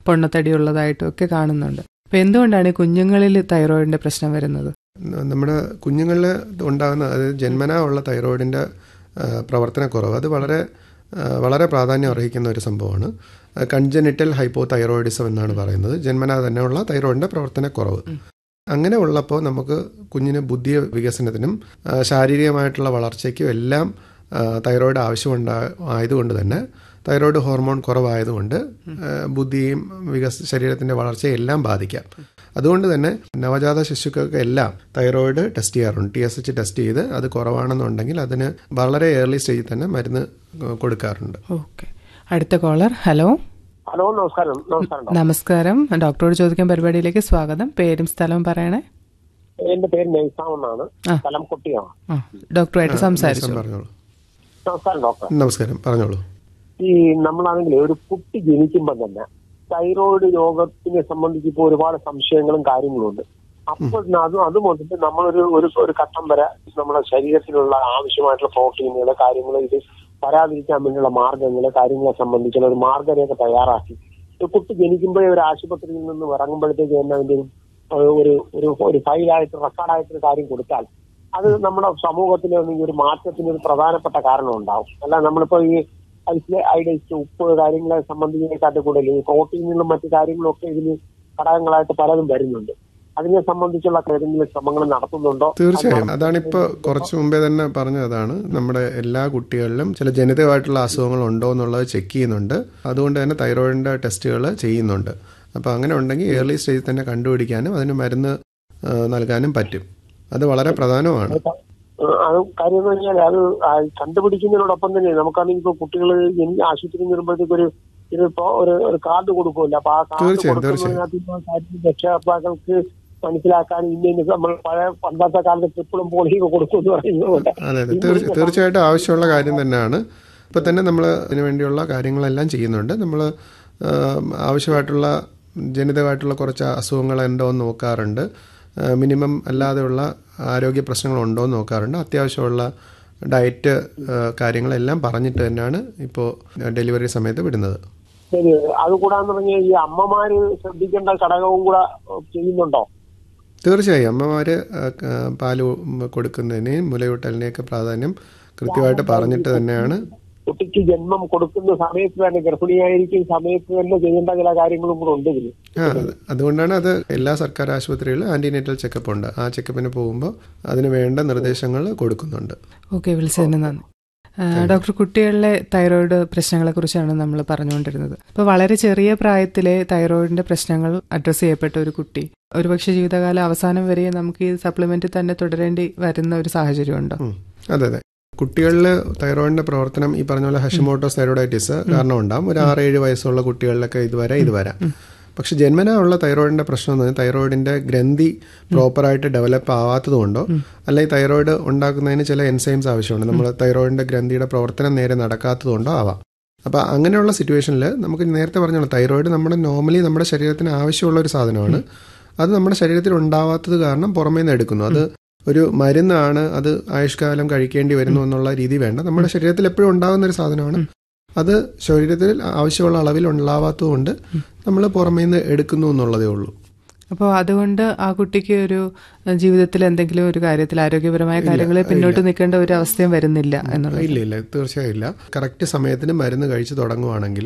പൊണ്ണത്തടി ഉള്ളതായിട്ടും ഒക്കെ കാണുന്നുണ്ട് അപ്പൊ എന്തുകൊണ്ടാണ് ഈ കുഞ്ഞുങ്ങളിൽ തൈറോയിഡിന്റെ പ്രശ്നം വരുന്നത് ന- നമ്മുടെ കുഞ്ഞുങ്ങളിൽ ഉണ്ടാകുന്ന അതായത് ജന്മനാ ഉള്ള തൈറോയിഡിൻ്റെ പ്രവർത്തനക്കുറവ് അത് വളരെ ആ, വളരെ പ്രാധാന്യം അർഹിക്കുന്ന ഒരു സംഭവമാണ് കൺജനിറ്റൽ ഹൈപ്പോ തൈറോയിഡിസം എന്നാണ് പറയുന്നത് ജന്മനാ തന്നെയുള്ള തൈറോയിഡിൻ്റെ പ്രവർത്തനക്കുറവ് അങ്ങനെ ഉള്ളപ്പോൾ നമുക്ക് കുഞ്ഞിന് ബുദ്ധി വികസനത്തിനും ആ, ശാരീരികമായിട്ടുള്ള വളർച്ചയ്ക്കും എല്ലാം ആ, തൈറോയിഡ് ആവശ്യമുണ്ടാ ആയതുകൊണ്ട് തന്നെ തൈറോയിഡ് ഹോർമോൺ കുറവായതുകൊണ്ട് ആ, ബുദ്ധിയും വികസ ശരീരത്തിൻ്റെ വളർച്ചയെ എല്ലാം ബാധിക്കാം അതുകൊണ്ട് തന്നെ നവജാത ശിശുക്കൾക്ക് എല്ലാം തൈറോയിഡ് ടെസ്റ്റ് ചെയ്യാറുണ്ട് ടി എസ് എച്ച് ടെസ്റ്റ് ചെയ്ത് അത് കുറവാണെന്നുണ്ടെങ്കിൽ അതിന് വളരെ ഏർലി സ്റ്റേജിൽ തന്നെ മരുന്ന് കൊടുക്കാറുണ്ട് ഓക്കെ അടുത്ത കോളർ ഹലോ ഹലോ നമസ്കാരം നമസ്കാരം ഡോക്ടർ. നമസ്കാരം ഡോക്ടറോട് ചോദിക്കാൻ പരിപാടിയിലേക്ക് സ്വാഗതം പേരും സ്ഥലവും പറയണേ എന്റെ പേര് നൈസാം എന്നാണ് ആ. സ്ഥലം കുട്ടിയാണ് ആ ഡോക്ടറുമായിട്ട് സംസാരിച്ചു പറഞ്ഞോളൂ നമസ്കാരം ഡോക്ടർ നമസ്കാരം പറഞ്ഞോളൂ ഈ നമ്മളാണെങ്കിൽ ഒരു കുട്ടി ജനിക്കുമ്പോൾ തന്നെ തൈറോയിഡ് രോഗത്തിനെ സംബന്ധിച്ച് ഇപ്പോൾ ഒരുപാട് സംശയങ്ങളും കാര്യങ്ങളും ഉണ്ട് അപ്പോൾ അത് അത് മുതൽ നമ്മളൊരു ഒരു ഒരു ഘട്ടം വരെ നമ്മുടെ ശരീരത്തിലുള്ള ആവശ്യമായിട്ടുള്ള പ്രോട്ടീനുകൾ കാര്യങ്ങൾ ഇത് വരാതിരിക്കാൻ വേണ്ടിയുള്ള മാർഗങ്ങൾ കാര്യങ്ങളെ സംബന്ധിച്ചുള്ള ഒരു മാർഗരേഖ തയ്യാറാക്കി ഒരു കുട്ടി ജനിക്കുമ്പോഴേ ഒരു ആശുപത്രിയിൽ നിന്ന് ഇറങ്ങുമ്പോഴത്തേക്ക് തന്നെ അതിന്റെ ഒരു ഒരു ഒരു ഒരു ഫയലായിട്ട് റെക്കോർഡായിട്ട് ഒരു കാര്യം കൊടുത്താൽ അത് നമ്മുടെ സമൂഹത്തിന് ഒരു മാറ്റത്തിന് ഒരു പ്രധാനപ്പെട്ട കാരണം ഉണ്ടാവും അല്ല നമ്മളിപ്പോ ഈ ഐസിലെ ഐഡൈസ് ഉപ്പ് കാര്യങ്ങളെ സംബന്ധിച്ചതിനെക്കാട്ട് കൂടുതൽ ഈ പ്രോട്ടീനുകളും മറ്റു കാര്യങ്ങളും ഒക്കെ ഇതിന് ഘടകങ്ങളായിട്ട് പലതും വരുന്നുണ്ട് അതിനെ സംബന്ധിച്ചുള്ള ഏതെങ്കിലും ശ്രമങ്ങൾ നടത്തുന്നുണ്ടോ തീർച്ചയായും അതാണിപ്പോ കുറച്ച് മുമ്പേ തന്നെ പറഞ്ഞതാണ് നമ്മുടെ എല്ലാ കുട്ടികളിലും ചില ജനിതകമായിട്ടുള്ള അസുഖങ്ങൾ ഉണ്ടോ എന്നുള്ളത് ചെക്ക് ചെയ്യുന്നുണ്ട് അതുകൊണ്ട് തന്നെ തൈറോയിഡിന്റെ ടെസ്റ്റുകൾ ചെയ്യുന്നുണ്ട് അപ്പോൾ അങ്ങനെ ഉണ്ടെങ്കിൽ ഏർലി സ്റ്റേജിൽ തന്നെ കണ്ടുപിടിക്കാനും അതിന് മരുന്ന് ആ, നൽകാനും പറ്റും അത് വളരെ പ്രധാനമാണ് ഏഹ് അത് കാര്യം എന്ന് പറഞ്ഞാൽ അത് ആ കണ്ടുപിടിക്കുന്നതിനോടൊപ്പം തന്നെ നമുക്കാണെങ്കിൽ ഇപ്പൊ കുട്ടികൾ ആശുപത്രിയിൽ വരുമ്പോഴത്തേക്ക് ഒരു ഇതിപ്പോ ഒരു ഒരു കാർഡ് കൊടുക്കുമല്ലോ അപ്പൊ ആ കാർഡ് തീർച്ചയായും, കൊടുക്കുന്നതിനകത്ത് ഇപ്പൊ കാര്യം രക്ഷകർത്താക്കൾക്ക് മനസ്സിലാക്കാൻ ഇന്ന ഇന്ന നമ്മൾ പഴയ പണ്ടത്തെ കാലത്ത് ട്രിപ്പിളും പോളിയൊക്കെ കൊടുക്കുമെന്ന് പറയുന്നത് പോലെ അതെ അതെ തീർച്ച തീർച്ചയായിട്ടും ആവശ്യമുള്ള കാര്യം തന്നെയാണ് ഇപ്പം തന്നെ നമ്മൾ അതിനു വേണ്ടിയുള്ള കാര്യങ്ങളെല്ലാം ചെയ്യുന്നുണ്ട് നമ്മൾ ആവശ്യമായിട്ടുള്ള ജനിതകമായിട്ടുള്ള കുറച്ച് അസുഖങ്ങൾ ഉണ്ടോ എന്ന് നോക്കാറുണ്ട് മിനിമം അല്ലാതെയുള്ള ആരോഗ്യ പ്രശ്നങ്ങളുണ്ടോ എന്ന് നോക്കാറുണ്ട് അത്യാവശ്യമുള്ള ഡയറ്റ് ആ, കാര്യങ്ങളെല്ലാം പറഞ്ഞിട്ട് തന്നെയാണ് ഇപ്പോൾ ഡെലിവറി സമയത്ത് വിടുന്നത് ശരി അത് കൂടാന്ന് പറഞ്ഞാൽ ഈ അമ്മമാര് ശ്രദ്ധിക്കേണ്ട ഘടകവും കൂടെ ഏഹ് ചെയ്യുന്നുണ്ടോ തീർച്ചയായും അമ്മമാർ പാല് കൊടുക്കുന്നതിനെയും മുലയൂട്ടലിനെയൊക്കെ പ്രാധാന്യം കൃത്യമായിട്ട് പറഞ്ഞിട്ട് തന്നെയാണ് കുട്ടിക്ക് ജന്മം കൊടുക്കുന്ന സമയത്ത് തന്നെ ഗർഭിണിയായിരിക്കും സമയത്ത് തന്നെ ചെയ്യേണ്ട ചില കാര്യങ്ങളും കൂടെ ഉണ്ട് ഇതിന് ആ അത് അതുകൊണ്ടാണ് അത് എല്ലാ സർക്കാർ ആശുപത്രികളിലും ആന്റിനേറ്റൽ ചെക്കപ്പ് ഉണ്ട് ആ ചെക്കപ്പിന് പോകുമ്പോൾ അതിന് വേണ്ട നിർദ്ദേശങ്ങൾ കൊടുക്കുന്നുണ്ട് ഓക്കെ വിളിച്ചതിന് നന്ദി ആ, ഡോക്ടർ കുട്ടികളിലെ തൈറോയിഡ് പ്രശ്നങ്ങളെ കുറിച്ചാണ് നമ്മൾ പറഞ്ഞുകൊണ്ടിരുന്നത് അപ്പോൾ വളരെ ചെറിയ പ്രായത്തിലെ തൈറോയിഡിന്റെ പ്രശ്നങ്ങൾ അഡ്രസ്സ് ചെയ്യപ്പെട്ട ഒരു കുട്ടി ഒരുപക്ഷെ ജീവിതകാല അവസാനം വരെ നമുക്ക് ഈ സപ്ലിമെന്റ് തന്നെ തുടരേണ്ടി വരുന്ന ഒരു സാഹചര്യമുണ്ടോ ഉം. അതെ അതെ കുട്ടികളിൽ തൈറോയിഡിന്റെ പ്രവർത്തനം ഈ പറഞ്ഞ പോലെ ഹഷിമോട്ടോസ് തൈറോയിഡൈറ്റിസ് കാരണം ഉണ്ടാവും ഒരു ആറ് ഏഴ് വയസ്സുള്ള കുട്ടികളിലൊക്കെ ഇത് വരെ ഇത് വരാം പക്ഷെ ജന്മനാ ഉള്ള തൈറോയിഡിന്റെ പ്രശ്നം എന്ന് പറഞ്ഞാൽ തൈറോയിഡിന്റെ ഗ്രന്ഥി പ്രോപ്പറായിട്ട് ഡെവലപ്പ് ആവാത്തത് കൊണ്ടോ അല്ലെങ്കിൽ തൈറോയിഡ് ഉണ്ടാക്കുന്നതിന് ചില എൻസൈംസ് ആവശ്യമുണ്ട് നമ്മൾ തൈറോയിഡിന്റെ ഗ്രന്ഥിയുടെ പ്രവർത്തനം നേരെ നടക്കാത്തത് കൊണ്ടോ ആവാം അപ്പോൾ അങ്ങനെയുള്ള സിറ്റുവേഷനിൽ നമുക്ക് നേരത്തെ പറഞ്ഞോളൂ തൈറോയിഡ് നമ്മുടെ നോർമലി നമ്മുടെ ശരീരത്തിന് ആവശ്യമുള്ള ഒരു സാധനമാണ് അത് നമ്മുടെ ശരീരത്തിൽ ഉണ്ടാവാത്തത് കാരണം പുറമേ നിന്ന് എടുക്കുന്നു അത് ഒരു മരുന്നാണ് അത് ആയുഷ്കാലം കഴിക്കേണ്ടി വരുന്നു എന്നുള്ള രീതി വേണ്ട നമ്മുടെ ശരീരത്തിൽ എപ്പോഴും ഉണ്ടാകുന്ന ഒരു സാധനമാണ് അത് ശരീരത്തിൽ ആവശ്യമുള്ള അളവിൽ ഉണ്ടാവാത്തതുകൊണ്ട് നമ്മൾ പുറമേ നിന്ന് എടുക്കുന്നു എന്നുള്ളതേ ഉള്ളൂ അപ്പോൾ അതുകൊണ്ട് ആ കുട്ടിക്ക് ഒരു ഏഹ്, ജീവിതത്തിൽ എന്തെങ്കിലും ഒരു കാര്യത്തിൽ ആരോഗ്യപരമായ കാര്യങ്ങളിൽ പിന്നോട്ട് നിൽക്കേണ്ട ഒരു അവസ്ഥയും വരുന്നില്ല എന്നുള്ളത് ഇല്ല ഇല്ല തീർച്ചയായും ഇല്ല കറക്റ്റ് സമയത്തിന് മരുന്ന് കഴിച്ച് തുടങ്ങുവാണെങ്കിൽ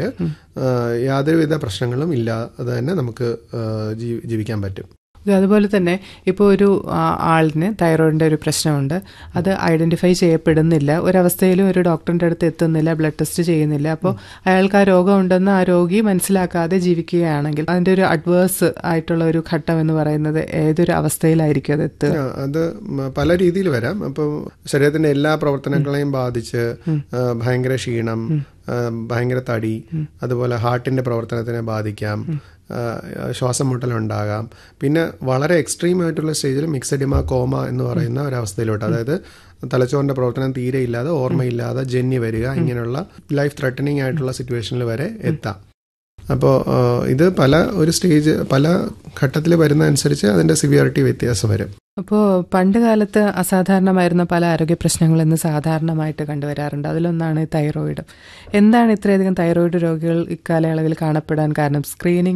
യാതൊരുവിധ പ്രശ്നങ്ങളും ഇല്ലാതെ തന്നെ നമുക്ക് ആ, ജീ- ജീവിക്കാൻ പറ്റും ഇത് അതുപോലെ തന്നെ ഇപ്പോൾ ഒരു ആ, ആളിന് തൈറോയിഡിന്റെ ഒരു പ്രശ്നമുണ്ട് അത് ഐഡന്റിഫൈ ചെയ്യപ്പെടുന്നില്ല ഒരവസ്ഥയിലും ഒരു ഡോക്ടറിന്റെ അടുത്ത് എത്തുന്നില്ല ബ്ലഡ് ടെസ്റ്റ് ചെയ്യുന്നില്ല അപ്പോൾ അയാൾക്ക് ആ രോഗമുണ്ടെന്ന് ആ രോഗി മനസ്സിലാക്കാതെ ജീവിക്കുകയാണെങ്കിൽ അതിന്റെ ഒരു അഡ്വേഴ്സ് ആയിട്ടുള്ള ഒരു ഘട്ടം എന്ന് പറയുന്നത് ഏതൊരു അവസ്ഥയിലായിരിക്കും അത് എത്തുക ആ, അത് മ- പല രീതിയിൽ വരാം അപ്പോൾ ശരീരത്തിന്റെ എല്ലാ പ്രവർത്തനങ്ങളെയും ബാധിച്ച് ആ, ഭയങ്കര ക്ഷീണം ആ, ഭയങ്കര തടി അതുപോലെ ഹാർട്ടിന്റെ പ്രവർത്തനത്തിനെ ബാധിക്കാം ആ, ശ്വാസം മുട്ടലുണ്ടാകാം പിന്നെ വളരെ എക്സ്ട്രീം ആയിട്ടുള്ള സ്റ്റേജിൽ മിക്സഡിമ കോമ എന്ന് പറയുന്ന ഒരവസ്ഥയിലോട്ട് അതായത് തലച്ചോറിന്റെ പ്രവർത്തനം തീരെ ഇല്ലാതെ ഓർമ്മയില്ലാതെ ജന്നി വരിക ഇങ്ങനെയുള്ള ലൈഫ് ത്രെട്ടനിങ് ആയിട്ടുള്ള സിറ്റുവേഷനിൽ വരെ എത്താം അപ്പോൾ ഇത് പല ഒരു സ്റ്റേജ് പല ഘട്ടത്തിൽ വരുന്ന അനുസരിച്ച് അതിന്റെ സിവിയറിറ്റി വ്യത്യാസം വരും അപ്പോൾ പണ്ട് കാലത്ത് അസാധാരണമായിരുന്ന പല ആരോഗ്യ പ്രശ്നങ്ങൾ ഇന്ന് സാധാരണമായിട്ട് കണ്ടുവരാറുണ്ട് അതിലൊന്നാണ് തൈറോയിഡ് എന്താണ് ഇത്രയധികം തൈറോയിഡ് രോഗികൾ ഇക്കാലയളവിൽ കാണപ്പെടാൻ കാരണം സ്ക്രീനിങ്